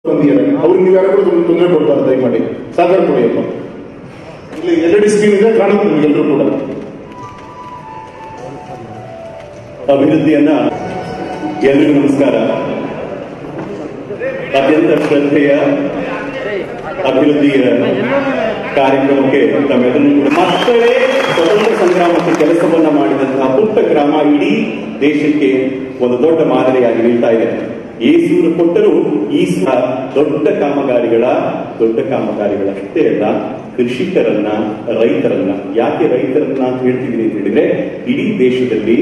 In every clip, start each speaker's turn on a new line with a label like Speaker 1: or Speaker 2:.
Speaker 1: ಬಂದಿದ್ದಾರೆ ಅವ್ರಿಗೆ ನೀವು ಯಾರು ಕೂಡ ತೊಂದರೆ ಕೊಡ್ಬಾರ್ದು ದಯಮಾಡಿ ಸಹಕಾರ ಕೊಡಿಯಪ್ಪ ಇಲ್ಲಿ ಎಲ್ ಡಿ ಸ್ಕ್ರೀನ್ ಇದೆ ಕಾಣುತ್ತೆ ನಿಮ್ಗೆಲ್ಲರೂ ಕೂಡ
Speaker 2: ಅಭಿವೃದ್ಧಿಯನ್ನ ಎಲ್ರಿಗೂ ನಮಸ್ಕಾರ ಅತ್ಯಂತ ಶ್ರದ್ಧೆಯ ಅಭಿವೃದ್ಧಿಯ ಕಾರ್ಯಕ್ರಮಕ್ಕೆ ತಮ್ಮೆಲ್ಲರೂ ಕೂಡ ಮಕ್ಕಳೇ ಸ್ವತಂತ್ರ ಸಂಗ್ರಾಮಕ್ಕೆ ಕೆಲಸವನ್ನ ಮಾಡಿದಂತಹ ಪುಟ್ಟ ಗ್ರಾಮ ಇಡೀ ದೇಶಕ್ಕೆ ಒಂದು ದೊಡ್ಡ ಮಾದರಿಯಾಗಿ ನಿಲ್ತಾ ಇದೆ ಏಸೂರು ಕೊಟ್ಟರು ಈ ಸಹ ದೊಡ್ಡ ಕಾಮಗಾರಿಗಳ ದೊಡ್ಡ ಕಾಮಗಾರಿಗಳಷ್ಟೇ ಅಲ್ಲ ಕೃಷಿಕರನ್ನ ರೈತರನ್ನ ಯಾಕೆ ರೈತರನ್ನ ಅಂತ ಹೇಳ್ತಿದ್ದೀನಿ ಅಂತ ಹೇಳಿದ್ರೆ ಇಡೀ ದೇಶದಲ್ಲಿ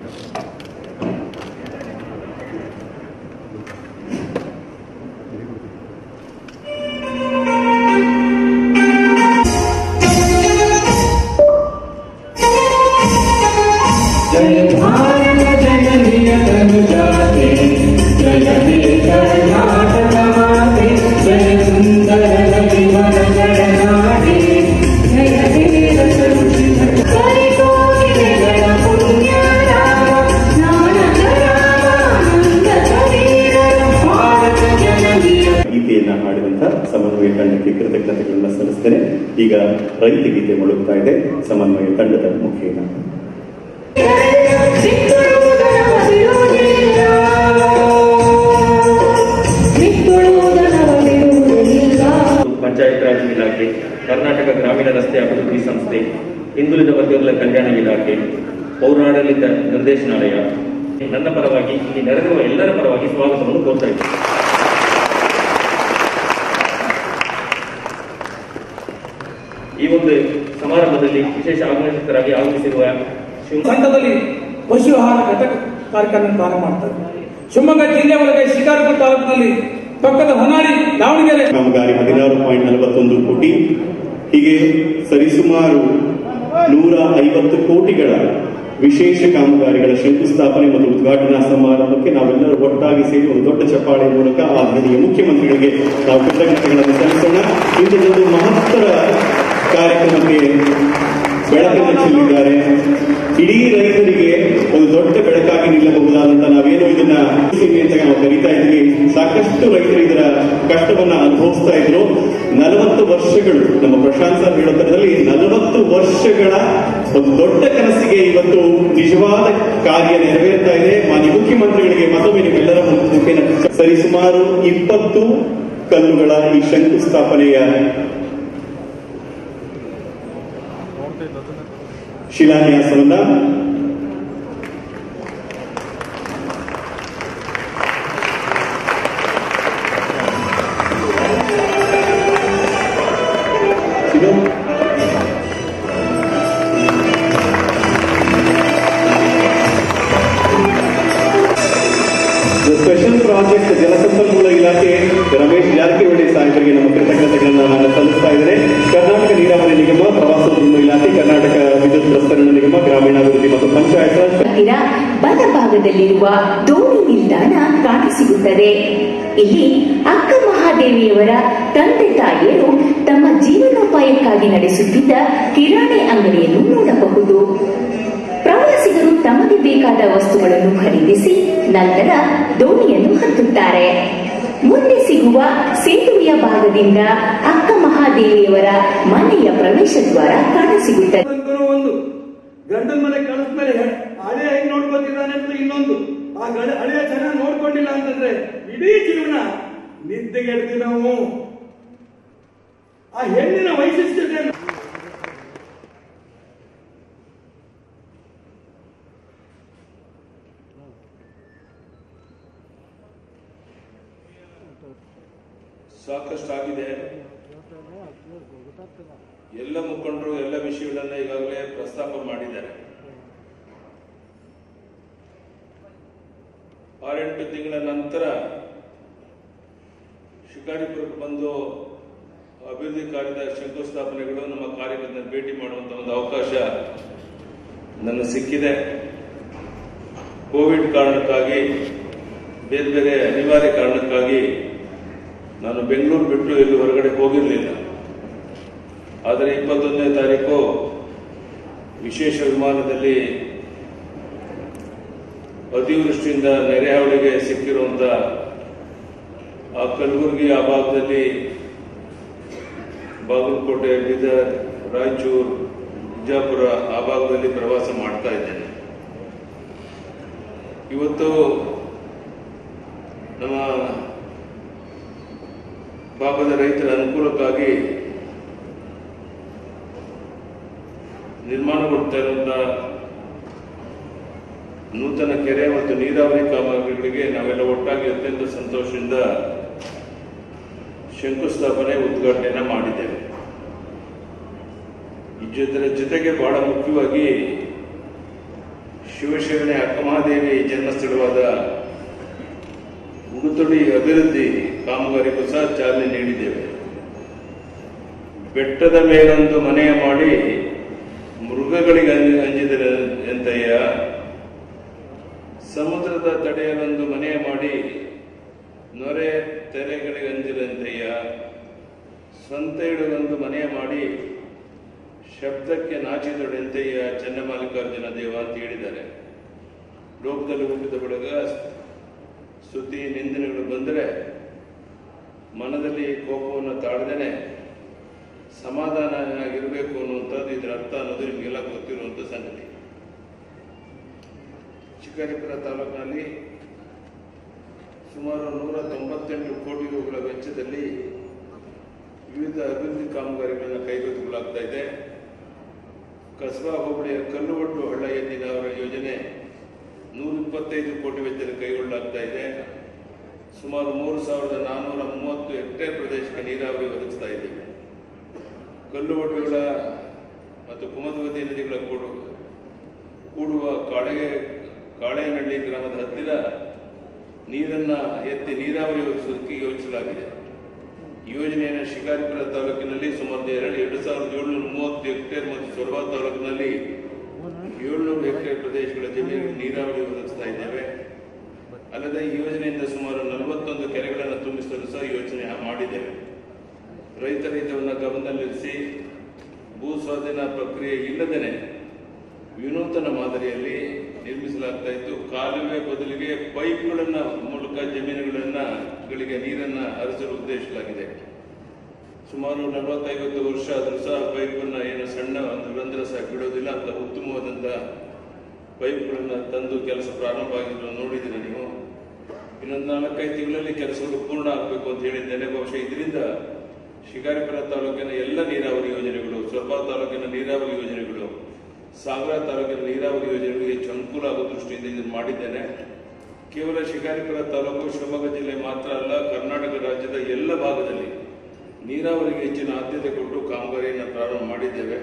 Speaker 3: जय भारत जननीय तनुजाते जय हे कर्नाटक माते जय सुंदर नदीवन जगनाडे जय हे रसरुचिर कलिकोटिಗಳ ಪುಣ್ಯ ರಾಮ ನಾನಕ ರಾಮಾನಂದ ಕವೀರರು ಭಾರತ ಜನನೀಯ
Speaker 2: ಗೀತೆಯನ್ನ ಹಾಡಿದಂತ ಸಮನ್ವಯ ತಂಡಕ್ಕೆ ಕೃತಜ್ಞತೆಗಳನ್ನ ಸಲ್ಲಿಸ್ತೇನೆ ಈಗ ರೈತ ಗೀತೆ ಮೊಳಗ್ತಾ ಇದೆ ಸಮನ್ವಯ ತಂಡದ ಮುಖೇನ
Speaker 3: ಸಿಕ್ಕುಳುವುದರ ಬಿಡುವುದಿಲ್ಲ ಸಿಕ್ಕುಳುವುದರ ಬಿಡುವುದಿಲ್ಲ
Speaker 4: ಪಂಚಾಯತ್ ರಾಜ್ ಇಲಾಖೆ ಕರ್ನಾಟಕ ಗ್ರಾಮೀಣ ರಸ್ತೆ ಅಭಿವೃದ್ಧಿ ಸಂಸ್ಥೆ ಹಿಂದುಳಿದ ವರ್ಗಗಳ ಕಲ್ಯಾಣ ಇಲಾಖೆ ಪೌರಾಡಳಿತ ನಿರ್ದೇಶನಾಲಯ ನನ್ನ ಪರವಾಗಿ ಇಲ್ಲಿ ನೆರೆದಿರುವ ಎಲ್ಲರ ಪರವಾಗಿ ಸ್ವಾಗತವನ್ನು ಕೋರ್ತಾ ಇದ್ದೇನೆ ಈ ಒಂದು ಸಮಾರಂಭದಲ್ಲಿ ವಿಶೇಷ ಆಗಮಿತರಾಗಿ ಆಗಮಿಸಿರುವ ಶಿವಮೊಗ್ಗ
Speaker 5: ಸಂಘದಲ್ಲಿ ಪಶು ಆಹಾರ ಘಟಕ ಕಾರ್ಯಕ್ರಮ ಪ್ರಾರಂಭ ಮಾಡ್ತಾರೆ ಶಿವಮೊಗ್ಗ ಜಿಲ್ಲೆ ಒಳಗೆ ಶಿಕಾರಿಪುರ ತಾಲೂಕಿನಲ್ಲಿ ಪಕ್ಕದ ಹೊನ್ನಾಳಿ ದಾವಣಗೆರೆ
Speaker 2: ಕಾಮಗಾರಿ ಹದಿನಾರು ಪಾಯಿಂಟ್ ನಲವತ್ತೊಂದು ಕೋಟಿ ಹೀಗೆ ಸರಿಸುಮಾರು ನೂರ ಐವತ್ತು ಕೋಟಿಗಳ ವಿಶೇಷ ಕಾಮಗಾರಿಗಳ ಶಂಕುಸ್ಥಾಪನೆ ಮತ್ತು ಉದ್ಘಾಟನಾ ಸಮಾರಂಭಕ್ಕೆ ನಾವೆಲ್ಲರೂ ಒಟ್ಟಾಗಿ ಸೇರಿ ಒಂದು ದೊಡ್ಡ ಚಪ್ಪಾಳೆ ಮೂಲಕ ಆ ಹಿರಿಯ ಮುಖ್ಯಮಂತ್ರಿಗಳಿಗೆ ನಾವು ಕೃತಜ್ಞತೆಗಳನ್ನು ಸಲ್ಲಿಸೋಣ ಇಂಥದ್ದೊಂದು ಮಹತ್ತರ ಕಾರ್ಯಕ್ರಮಕ್ಕೆ ಬೆಳಕನ್ನು ಚೆಲ್ಲಿದ್ದಾರೆ ಇಡೀ ರೈತರಿಗೆ ಒಂದು ದೊಡ್ಡ ಬೆಳಕಾಗಿ ನಿಲ್ಲಬಹುದಾದಂತ ನಾವೇನು ಇದನ್ನ ಸಿಮೆ ಅಂತ ನಾವು ಕರೀತಾ ಇದ್ವಿ ಸಾಕಷ್ಟು ರೈತರು ಇದರ ಕಷ್ಟವನ್ನ ಅನುಭವಿಸ್ತಾ ಇದ್ರು ನಲವತ್ತು ವರ್ಷಗಳು ನಮ್ಮ ಪ್ರಶಾಂತ್ ಸರ್ ಹೇಳೋ ಥರದಲ್ಲಿ ನಲವತ್ತು ವರ್ಷಗಳ ಒಂದು ದೊಡ್ಡ ಕನಸಿಗೆ ಇವತ್ತು ನಿಜವಾದ ಕಾರ್ಯ ನೆರವೇರ್ತಾ ಇದೆ ಮಾನ್ಯ ಮುಖ್ಯಮಂತ್ರಿಗಳಿಗೆ ಮತ್ತೊಮ್ಮೆ ನಿಮ್ಮೆಲ್ಲರ ಮುಖೇನ ಸರಿಸುಮಾರು ಇಪ್ಪತ್ತು ಕಲ್ಲುಗಳ ಈ ಶಂಕುಸ್ಥಾಪನೆಯ ಶಿಲಾನ್ಯಾಸವನ್ನ ಇದು ಸ್ಪೆಷಲ್ ಪ್ರಾಜೆಕ್ಟ್ ಜಲಸಂಪನ್ಮೂಲ ಇಲಾಖೆ ರಮೇಶ್ ಜಾರಕಿಹೊಳಿ ಸಾಹೇಬರಿಗೆ ನಮ್ಮ ಕೃತಜ್ಞತೆಗಳನ್ನ ನಾನು ಸಲ್ಲಿಸ್ತಾ ಇದ್ದೇನೆ ಕರ್ನಾಟಕ ನೀರಾವರಿ ನಿಗಮ ಪ್ರವಾಸೋದ್ಯಮ ಇಲಾಖೆ ಕರ್ನಾಟಕ ವಿದ್ಯುತ್ ಪ್ರಸರಣ ನಿಗಮ ಗ್ರಾಮೀಣಾಭಿವೃದ್ಧಿ ಮತ್ತು ಪಂಚಾಯತ್ ರಾಜ್
Speaker 6: ಹತ್ತಿರ ಬಲಭಾಗದಲ್ಲಿರುವ ದೋಣಿ ನಿಲ್ದಾಣ ಕಾಣಸಿಗುತ್ತದೆ ಇಲ್ಲಿ ಅಕ್ಕ ಮಹಾದೇವಿಯವರ ತಂದೆ ತಾಯಿಯರು ತಮ್ಮ ಜೀವನೋಪಾಯಕ್ಕಾಗಿ ನಡೆಸುತ್ತಿದ್ದ ಕಿರಾಣಿ ಅಂಗಡಿಯನ್ನು ನೋಡಬಹುದು ಪ್ರವಾಸಿಗರು ತಮಗೆ ಬೇಕಾದ ವಸ್ತುಗಳನ್ನು ಖರೀದಿಸಿ ನಂತರ ದೋಣಿಯನ್ನು ಹತ್ತುತ್ತಾರೆ ಮುಂದೆ ಸಿಗುವ ಸೇತುವೆಯ ಭಾಗದಿಂದ ಅಕ್ಕ ಮಹಾದೇವಿಯವರ ಮನೆಯ ಪ್ರವೇಶ ದ್ವಾರ ಕಾಣಸಿಗುತ್ತದೆ
Speaker 5: ತನಕನೂ ಒಂದು ಗಂಡನ ಮನೆ ಕಳಿಸ್ಮೇಲೆ ಹಳೆ ಹೆಂಗ್ ನೋಡ್ಕೊತಿದ್ದಾನೆ ಅಂತ ಇನ್ನೊಂದು ಆ ಗಡ ಹಳೆಯ ಚೆನ್ನಾಗಿ ನೋಡ್ಕೊಂಡಿಲ್ಲ ಅಂತಂದ್ರೆ ಇಡೀ ಜೀವನ ನಿದ್ದೆಗೆಡ್ತೀವಿ ನಾವು ಆ ಹೆಣ್ಣಿನ ವೈಶಿಷ್ಟ್ಯತೆ
Speaker 7: ಸಾಕಷ್ಟು ಆಗಿದೆ ಎಲ್ಲ ಮುಖಂಡರು ಎಲ್ಲ ವಿಷಯಗಳನ್ನ ಈಗಾಗಲೇ ಪ್ರಸ್ತಾಪ ಮಾಡಿದ್ದಾರೆ ಆರೆಂಟು ತಿಂಗಳ ನಂತರ ಶಿಕಾರಿಪುರಕ್ಕೆ ಬಂದು ಅಭಿವೃದ್ಧಿ ಕಾರ್ಯದ ಶಂಕುಸ್ಥಾಪನೆಗಳು ನಮ್ಮ ಕಾರ್ಯಗಳನ್ನ ಭೇಟಿ ಮಾಡುವಂತ ಒಂದು ಅವಕಾಶ ನನ್ನ ಸಿಕ್ಕಿದೆ ಕೋವಿಡ್ ಕಾರಣಕ್ಕಾಗಿ ಬೇರೆ ಬೇರೆ ಅನಿವಾರ್ಯ ಕಾರಣಕ್ಕಾಗಿ ನಾನು ಬೆಂಗಳೂರು ಬಿಟ್ಟು ಎಲ್ಲೂ ಹೊರಗಡೆ ಹೋಗಿರಲಿಲ್ಲ ಆದರೆ ಇಪ್ಪತ್ತೊಂದನೇ ತಾರೀಕು ವಿಶೇಷ ವಿಮಾನದಲ್ಲಿ ಅತಿವೃಷ್ಟಿಯಿಂದ ನೆರೆ ಹಾವಳಿಗೆ ಸಿಕ್ಕಿರುವಂತ ಆ ಕಲಬುರಗಿ ಆ ಭಾಗದಲ್ಲಿ ಬಾಗಲಕೋಟೆ ಬೀದರ್ ರಾಯಚೂರು ಬಿಜಾಪುರ ಆ ಭಾಗದಲ್ಲಿ ಪ್ರವಾಸ ಮಾಡ್ತಾ ಇದ್ದೇನೆ ಇವತ್ತು ನಮ್ಮ ಭಾಗದ ರೈತರ ಅನುಕೂಲಕ್ಕಾಗಿ ನಿರ್ಮಾಣಗೊಳ್ತಾ ಇರುವಂತಹ ನೂತನ ಕೆರೆ ಮತ್ತು ನೀರಾವರಿ ಕಾಮಗಾರಿಗಳಿಗೆ ನಾವೆಲ್ಲ ಒಟ್ಟಾಗಿ ಅತ್ಯಂತ ಸಂತೋಷದಿಂದ ಶಂಕುಸ್ಥಾಪನೆ ಉದ್ಘಾಟನೆಯನ್ನ ಮಾಡಿದ್ದೇವೆ ಇದರ ಜೊತೆಗೆ ಬಹಳ ಮುಖ್ಯವಾಗಿ ಶಿವಶರಣೆ ಅಕ್ಕಮಹಾದೇವಿ ಜನ್ಮಸ್ಥಳವಾದ ಉಡುತೊಡಿ ಅಭಿವೃದ್ಧಿ ಕಾಮಗಾರಿಗೂ ಸಹ ಚಾಲನೆ ನೀಡಿದ್ದೇವೆ ಬೆಟ್ಟದ ಮೇಲೊಂದು ಮನೆಯ ಮಾಡಿ ಮೃಗಗಳಿಗೆ ಅಂಜ- ಅಂಜಿದರೆ ಎಂತಯ್ಯ ಸಮುದ್ರದ ತಡೆಯಲೊಂದು ಮನೆಯ ಮಾಡಿ ನೊರೆ ತೆರೆಗಳಿಗೆ ಅಂಜಿದಂತೆಯ ಸ್ವಂತ ಇಡಲೊಂದು ಮನೆಯ ಮಾಡಿ ಶಬ್ದಕ್ಕೆ ನಾಚಿದೊಡೆಂತೆಯ ಚನ್ನಮಲ್ಲಿಕಾರ್ಜುನ ದೇವ ಅಂತ ಹೇಳಿದ್ದಾರೆ ಲೋಕದಲ್ಲಿ ಹುಟ್ಟಿದ ಬಳಿಕ ಸ್ತುತಿ ನಿಂದನೆಗಳು ಬಂದರೆ ಮನದಲ್ಲಿ ಕೋಪವನ್ನು ತಾಳದೇನೆ ಸಮಾಧಾನವಾಗಿರಬೇಕು ಅನ್ನುವಂಥದ್ದು ಇದರ ಅರ್ಥ ಅನ್ನೋದು ನಿಮಗೆಲ್ಲ ಗೊತ್ತಿರುವಂಥ ಸಂಗತಿ ಶಿಕಾರಿಪುರ ತಾಲೂಕಿನಲ್ಲಿ ಸುಮಾರು ನೂರ ತೊಂಬತ್ತೆಂಟು ಕೋಟಿ ರೂಗಳ ವೆಚ್ಚದಲ್ಲಿ ವಿವಿಧ ಅಭಿವೃದ್ಧಿ ಕಾಮಗಾರಿಗಳನ್ನು ಕೈಗೆತ್ತಿಕೊಳ್ಳಲಾಗ್ತಾ ಇದೆ ಕಸಬಾ ಹೋಬಳಿಯ ಕಲ್ಲುವಟ್ಟು ಹಳ್ಳ ನೀರಾವರಿ ಯೋಜನೆ ನೂರ ಇಪ್ಪತ್ತೈದು ಕೋಟಿ ವೆಚ್ಚದಲ್ಲಿ ಕೈಗೊಳ್ಳಲಾಗ್ತಾ ಇದೆ ಸುಮಾರು ಮೂರು ಸಾವಿರದ ನಾನ್ನೂರ ಮೂವತ್ತು ಹೆಕ್ಟೇರ್ ಪ್ರದೇಶಕ್ಕೆ ನೀರಾವರಿ ಒದಗಿಸ್ತಾ ಇದ್ದೇವೆ ಕಲ್ಲುವಟ್ಟುಗಳ ಮತ್ತು ಕುಮದವತಿ ನದಿಗಳ ಕೂಡು ಕೂಡುವ ಕಾಳೆ ಕಾಳೆನಹಳ್ಳಿ ಗ್ರಾಮದ ಹತ್ತಿರ ನೀರನ್ನ ಎತ್ತಿ ನೀರಾವರಿ ಒದಗಿಸೋದಕ್ಕೆ ಯೋಜಿಸಲಾಗಿದೆ ಈ ಯೋಜನೆಯನ್ನು ಶಿಕಾರಿಪುರ ತಾಲೂಕಿನಲ್ಲಿ ಸುಮಾರು ಎರಡು ಎರಡು ಸಾವಿರದ ಏಳುನೂರ ಮೂವತ್ತು ಹೆಕ್ಟೇರ್ ಮತ್ತು ಸೊರಬ ತಾಲೂಕಿನಲ್ಲಿ ಏಳ್ನೂರು ಹೆಕ್ಟೇರ್ ಪ್ರದೇಶಗಳ ಜಮೀನಿಗೆ ನೀರಾವರಿ ಒದಗಿಸ್ತಾ ಇದ್ದೇವೆ ಅಲ್ಲದೆ ಈ ಯೋಜನೆಯಿಂದ ಸುಮಾರು ನಲವತ್ತೊಂದು ಕೆರೆಗಳನ್ನು ತುಂಬಿಸಲು ಸಹ ಯೋಜನೆ ಮಾಡಿದ್ದೇವೆ ರೈತರ ಹಿತವನ್ನು ಗಮನದಲ್ಲಿರಿಸಿ ಭೂ ಸ್ವಾಧೀನ ಪ್ರಕ್ರಿಯೆ ಇಲ್ಲದೇನೆ ವಿನೂತನ ಮಾದರಿಯಲ್ಲಿ ನಿರ್ಮಿಸಲಾಗ್ತಾ ಇತ್ತು ಕಾಲುವೆ ಬದಲಿಗೆ ಪೈಪ್ಗಳನ್ನ ಮೂಲಕ ಜಮೀನುಗಳನ್ನ ಗಳಿಗೆ ನೀರನ್ನ ಹರಿಸಲು ಉದ್ದೇಶಿಸಲಾಗಿದೆ ಸುಮಾರು ನಲವತ್ತೈವತ್ತು ವರ್ಷ ಆದರೂ ಸಹ ಪೈಪನ್ನ ಏನು ಸಣ್ಣ ಒಂದು ರಂಧ್ರ ಸಹ ಬಿಡೋದಿಲ್ಲ ಅಂತ ಉತ್ತಮವಾದಂತ ಪೈಪ್ಗಳನ್ನ ತಂದು ಕೆಲಸ ಪ್ರಾರಂಭ ಆಗಿದ್ರು ನೋಡಿದ್ದೀರಿ ನೀವು ಇನ್ನೊಂದು ನಾಲ್ಕೈದು ತಿಂಗಳಲ್ಲಿ ಕೆಲಸಗಳು ಪೂರ್ಣ ಆಗಬೇಕು ಅಂತ ಹೇಳಿದ್ದೇನೆ ಬಹುಶಃ ಇದರಿಂದ ಶಿಕಾರಿಪುರ ತಾಲೂಕಿನ ಎಲ್ಲ ನೀರಾವರಿ ಯೋಜನೆಗಳು ಸೊರಬ ತಾಲೂಕಿನ ನೀರಾವರಿ ಯೋಜನೆಗಳು ಸಾಗರ ತಾಲೂಕಿನ ನೀರಾವರಿ ಯೋಜನೆಗಳಿಗೆ ಹೆಚ್ಚು ಅನುಕೂಲ ಆಗೋ ದೃಷ್ಟಿಯಿಂದ ಇದನ್ನು ಮಾಡಿದ್ದೇನೆ ಕೇವಲ ಶಿಕಾರಿಪುರ ತಾಲೂಕು ಶಿವಮೊಗ್ಗ ಜಿಲ್ಲೆ ಮಾತ್ರ ಅಲ್ಲ ಕರ್ನಾಟಕ ರಾಜ್ಯದ ಎಲ್ಲ ಭಾಗದಲ್ಲಿ ನೀರಾವರಿಗೆ ಹೆಚ್ಚಿನ ಆದ್ಯತೆ ಕೊಟ್ಟು ಕಾಮಗಾರಿಯನ್ನು ಪ್ರಾರಂಭ ಮಾಡಿದ್ದೇವೆ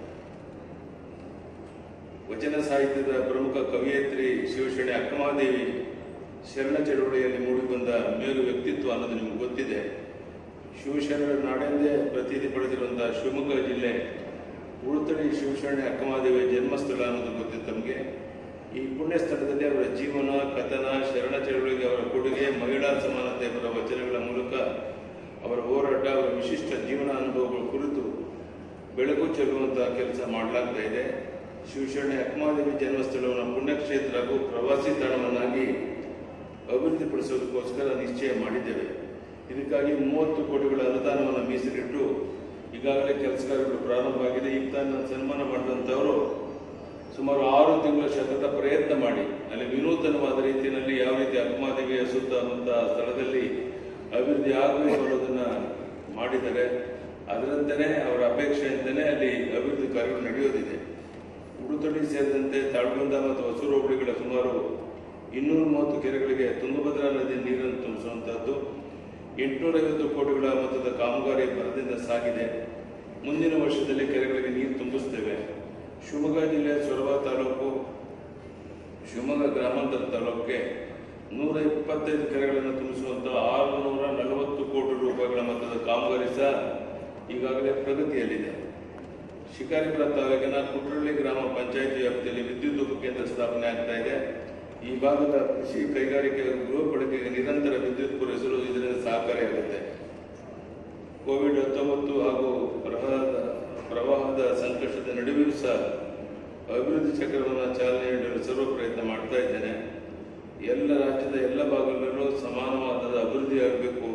Speaker 7: ವಚನ ಸಾಹಿತ್ಯದ ಪ್ರಮುಖ ಕವಿಯತ್ರಿ ಶಿವಶರಣೆ ಅಕ್ಕಮಹಾದೇವಿ ಶರಣ ಚಳವಳಿಯಲ್ಲಿ ಮೂಡಿಬಂದ ಮೇರು ವ್ಯಕ್ತಿತ್ವ ಅನ್ನೋದು ನಿಮಗೆ ಗೊತ್ತಿದೆ ಶಿವಶರಣರ ನಾಡೆಂದೇ ಪ್ರತೀತಿ ಪಡೆದಿರುವಂತಹ ಶಿವಮೊಗ್ಗ ಜಿಲ್ಲೆ ಉಳುತಡಿ ಶಿವಶರಣೆ ಅಕ್ಕಮಹಾದೇವಿಯ ಜನ್ಮಸ್ಥಳ ಅನ್ನೋದು ಗೊತ್ತಿತ್ತು ತಮಗೆ ಈ ಪುಣ್ಯ ಸ್ಥಳದಲ್ಲಿ ಅವರ ಜೀವನ ಕಥನ ಶರಣ ಚಳವಳಿಗೆ ಅವರ ಕೊಡುಗೆ ಮಹಿಳಾ ಸಮಾನತೆ ಅವರ ವಚನಗಳ ಮೂಲಕ ಅವರ ಹೋರಾಟ ಅವರ ವಿಶಿಷ್ಟ ಜೀವನ ಅನುಭವಗಳ ಕುರಿತು ಬೆಳಕು ಚೆಲ್ಲುವಂತಹ ಕೆಲಸ ಮಾಡಲಾಗ್ತಾ ಇದೆ ಶಿವಶರಣೆ ಅಕ್ಕಮಹಾದೇವಿ ಜನ್ಮಸ್ಥಳವನ್ನು ಪುಣ್ಯಕ್ಷೇತ್ರ ಹಾಗೂ ಪ್ರವಾಸಿ ತಾಣವನ್ನಾಗಿ ಅಭಿವೃದ್ಧಿಪಡಿಸೋದಕ್ಕೋಸ್ಕರ ನಿಶ್ಚಯ ಮಾಡಿದ್ದೇವೆ ಇದಕ್ಕಾಗಿ ಮೂವತ್ತು ಕೋಟಿಗಳ ಅನುದಾನವನ್ನು ಮೀಸಲಿಟ್ಟು ಈಗಾಗಲೇ ಕೆಲಸ ಕಾರ್ಯಗಳು ಪ್ರಾರಂಭ ಆಗಿದೆ ಈಗ ತಾನು ಸನ್ಮಾನ ಮಾಡಿದಂಥವರು ಸುಮಾರು ಆರು ತಿಂಗಳ ಸತತ ಪ್ರಯತ್ನ ಮಾಡಿ ಅಲ್ಲಿ ವಿನೂತನವಾದ ರೀತಿಯಲ್ಲಿ ಯಾವ ರೀತಿ ಅಕ್ಕಮಹಾದೇವಿಯ ಸುತ್ತ ಅನ್ನುವಂತಹ ಸ್ಥಳದಲ್ಲಿ ಅಭಿವೃದ್ಧಿ ಆಗಬೇಕು ಅನ್ನೋದನ್ನ ಮಾಡಿದ್ದಾರೆ ಅದರಂತೆಯೇ ಅವರ ಅಪೇಕ್ಷೆಯಂತೆಯೇ ಅಲ್ಲಿ ಅಭಿವೃದ್ಧಿ ಕಾರ್ಯಗಳು ನಡೆಯೋದಿದೆ ಉಡುತೊಡಿ ಸೇರಿದಂತೆ ತಾಳ್ಗುಂದ ಮತ್ತು ಹೊಸೂರು ಹೋಬಳಿಗಳ ಸುಮಾರು ಇನ್ನೂರ ಮೂವತ್ತು ಕೆರೆಗಳಿಗೆ ತುಂಗಭದ್ರಾ ನದಿ ನೀರನ್ನು ತುಂಬಿಸುವಂತಹದ್ದು ಎಂಟುನೂರೈವತ್ತು ಕೋಟಿಗಳ ಮೊತ್ತದ ಕಾಮಗಾರಿ ಭರದಿಂದ ಸಾಗಿದೆ ಮುಂದಿನ ವರ್ಷದಲ್ಲಿ ಕೆರೆಗಳಿಗೆ ನೀರು ತುಂಬಿಸ್ತೇವೆ ಶಿವಮೊಗ್ಗ ಜಿಲ್ಲೆಯ ಸೊರಬ ತಾಲೂಕು ಶಿವಮೊಗ್ಗ ಗ್ರಾಮಾಂತರ ತಾಲೂಕಿಗೆ ನೂರ ಇಪ್ಪತ್ತೈದು ಕೆರೆಗಳನ್ನು ತುಂಬಿಸುವಂತಹ ಆರುನೂರ ನಲವತ್ತು ಕೋಟಿ ರೂಪಾಯಿಗಳ ಮೊತ್ತದ ಕಾಮಗಾರಿ ಸಹ ಈಗಾಗಲೇ ಪ್ರಗತಿಯಲ್ಲಿದೆ ಶಿಕಾರಿಪುರ ತಾಲೂಕಿನ ಕುಟ್ರಳ್ಳಿ ಗ್ರಾಮ ಪಂಚಾಯಿತಿ ವ್ಯಾಪ್ತಿಯಲ್ಲಿ ವಿದ್ಯುತ್ ಉಪಕೇಂದ್ರ ಸ್ಥಾಪನೆ ಆಗ್ತಾ ಇದೆ ಈ ಭಾಗದ ಕೃಷಿ ಕೈಗಾರಿಕೆ ಗೃಹ ಬಳಕೆಗೆ ನಿರಂತರ ವಿದ್ಯುತ್ ಪೂರೈಸಲು ಇದರಿಂದ ಸಹಕಾರಿಯಾಗುತ್ತೆ ಕೋವಿಡ್ ಹತ್ತೊಂಬತ್ತು ಹಾಗೂ ಪ್ರವಾಹದ ಪ್ರವಾಹದ ಸಂಕಷ್ಟದ ನಡುವೆಯೂ ಸಹ ಅಭಿವೃದ್ಧಿ ಚಕ್ರವನ್ನು ಚಾಲನೆ ನೀಡಲು ಸರ್ವ ಪ್ರಯತ್ನ ಮಾಡ್ತಾ ಇದ್ದೇನೆ ಎಲ್ಲ ರಾಜ್ಯದ ಎಲ್ಲ ಭಾಗಗಳಲ್ಲೂ ಸಮಾನವಾದ ಅಭಿವೃದ್ಧಿ ಆಗಬೇಕು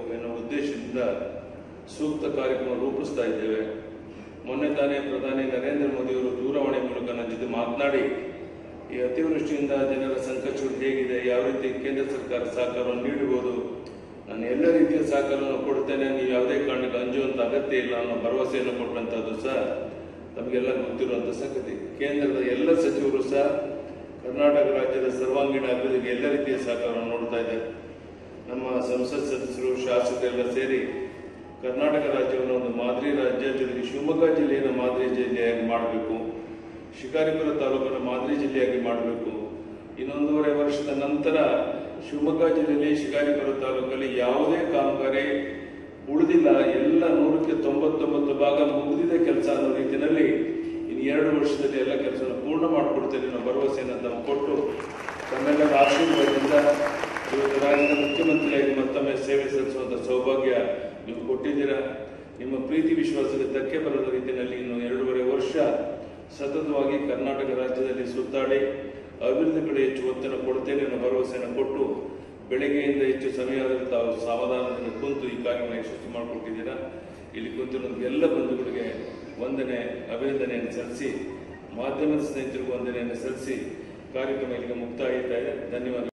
Speaker 7: ಉದ್ದೇಶದಿಂದ ಸೂಕ್ತ ಕಾರ್ಯಕ್ರಮ ರೂಪಿಸ್ತಾ ಇದ್ದೇವೆ ಮೊನ್ನೆ ತಾನೇ ಪ್ರಧಾನಿ ನರೇಂದ್ರ ಮೋದಿಯವರು ದೂರವಾಣಿ ಮೂಲಕ ನನ್ನ ಜೊತೆ ಮಾತನಾಡಿ ಈ ಅತಿವೃಷ್ಟಿಯಿಂದ ಜನರ ಸಂಕಷ್ಟಗಳು ಹೇಗಿದೆ ಯಾವ ರೀತಿ ಕೇಂದ್ರ ಸರ್ಕಾರ ಸಹಕಾರವನ್ನು ನೀಡಬಹುದು ನಾನು ಎಲ್ಲ ರೀತಿಯ ಸಹಕಾರವನ್ನು ಕೊಡ್ತೇನೆ ನೀವು ಯಾವುದೇ ಕಾರಣಕ್ಕೆ ಅಂಜುವಂತ ಅಗತ್ಯ ಇಲ್ಲ ಅನ್ನೋ ಭರವಸೆಯನ್ನು ಕೊಟ್ಟಂತದ್ದು ಸಹ ನಮಗೆಲ್ಲ ಗೊತ್ತಿರುವಂತ ಸಂಗತಿ ಕೇಂದ್ರದ ಎಲ್ಲ ಸಚಿವರು ಸಹ ಕರ್ನಾಟಕ ರಾಜ್ಯದ ಸರ್ವಾಂಗೀಣ ಅಭಿವೃದ್ಧಿಗೆ ಎಲ್ಲ ರೀತಿಯ ಸಹಕಾರವನ್ನು ನೋಡ್ತಾ ಇದ್ದಾರೆ ನಮ್ಮ ಸಂಸತ್ ಸದಸ್ಯರು ಶಾಸಕರೆಲ್ಲ ಸೇರಿ ಕರ್ನಾಟಕ ರಾಜ್ಯವನ್ನು ಒಂದು ಮಾದರಿ ರಾಜ್ಯ ಜೊತೆಗೆ ಶಿವಮೊಗ್ಗ ಜಿಲ್ಲೆಯನ್ನು ಮಾದರಿ ಜಿಲ್ಲೆಯಾಗಿ ಮಾಡಬೇಕು ಶಿಕಾರಿಪುರ ತಾಲೂಕನ್ನು ಮಾದರಿ ಜಿಲ್ಲೆಯಾಗಿ ಮಾಡಬೇಕು ಇನ್ನೊಂದೂವರೆ ವರ್ಷದ ನಂತರ ಶಿವಮೊಗ್ಗ ಜಿಲ್ಲೆಯಲ್ಲಿ ಶಿಕಾರಿಪುರ ತಾಲೂಕಲ್ಲಿ ಯಾವುದೇ ಕಾಮಗಾರಿ ಉಳಿದಿಲ್ಲ ಎಲ್ಲ ನೂರಕ್ಕೆ ತೊಂಬತ್ತೊಂಬತ್ತು ಭಾಗ ಮುಗಿದಿದೆ ಕೆಲಸ ಅನ್ನೋ ರೀತಿಯಲ್ಲಿ ಇನ್ನು ಎರಡು ವರ್ಷದಲ್ಲಿ ಎಲ್ಲ ಕೆಲಸವನ್ನು ಪೂರ್ಣ ಮಾಡಿಕೊಡ್ತೇನೆ ಅನ್ನೋ ಭರವಸೆಯನ್ನು ತಾವು ಕೊಟ್ಟು ತಮ್ಮೆಲ್ಲರ ಆಶೀರ್ವಾದದಿಂದ ಇವತ್ತು ರಾಜ್ಯದ ಮುಖ್ಯಮಂತ್ರಿಯಾಗಿ ಮತ್ತೊಮ್ಮೆ ಸೇವೆ ಸಲ್ಲಿಸುವಂತ ಸೌಭಾಗ್ಯ ನೀವು ಕೊಟ್ಟಿದ್ದೀರಾ ನಿಮ್ಮ ಪ್ರೀತಿ ವಿಶ್ವಾಸಕ್ಕೆ ಧಕ್ಕೆ ಬರದ ರೀತಿಯಲ್ಲಿ ಇನ್ನು ಎರಡೂವರೆ ವರ್ಷ ಸತತವಾಗಿ ಕರ್ನಾಟಕ ರಾಜ್ಯದಲ್ಲಿ ಸುತ್ತಾಡಿ ಅಭಿವೃದ್ಧಿ ಕಡೆ ಹೆಚ್ಚು ಒತ್ತನ್ನು ಕೊಡ್ತೇನೆ ಅನ್ನೋ ಭರವಸೆಯನ್ನು ಕೊಟ್ಟು ಬೆಳಗ್ಗೆಯಿಂದ ಹೆಚ್ಚು ಸಮಯ ಆದರೂ ತಾವು ಸಾವಧಾನದಿಂದ ಕುಂತು ಈ ಕಾರ್ಯಕ್ರಮ ಯಶಸ್ವಿ ಮಾಡಿಕೊಟ್ಟಿದ್ದೀರಾ ಇಲ್ಲಿ ಕುಂತಿರೋ ಎಲ್ಲ ಬಂಧುಗಳಿಗೆ ವಂದನೆ ಅಭಿನಂದನೆಯನ್ನು ಸಲ್ಲಿಸಿ ಮಾಧ್ಯಮದ ಸ್ನೇಹಿತರಿಗೂ ವಂದನೆಯನ್ನು ಸಲ್ಲಿಸಿ ಕಾರ್ಯಕ್ರಮ ಇಲ್ಲಿಗೆ ಮುಕ್ತಾಯ ಇದೆ ಧನ್ಯವಾದ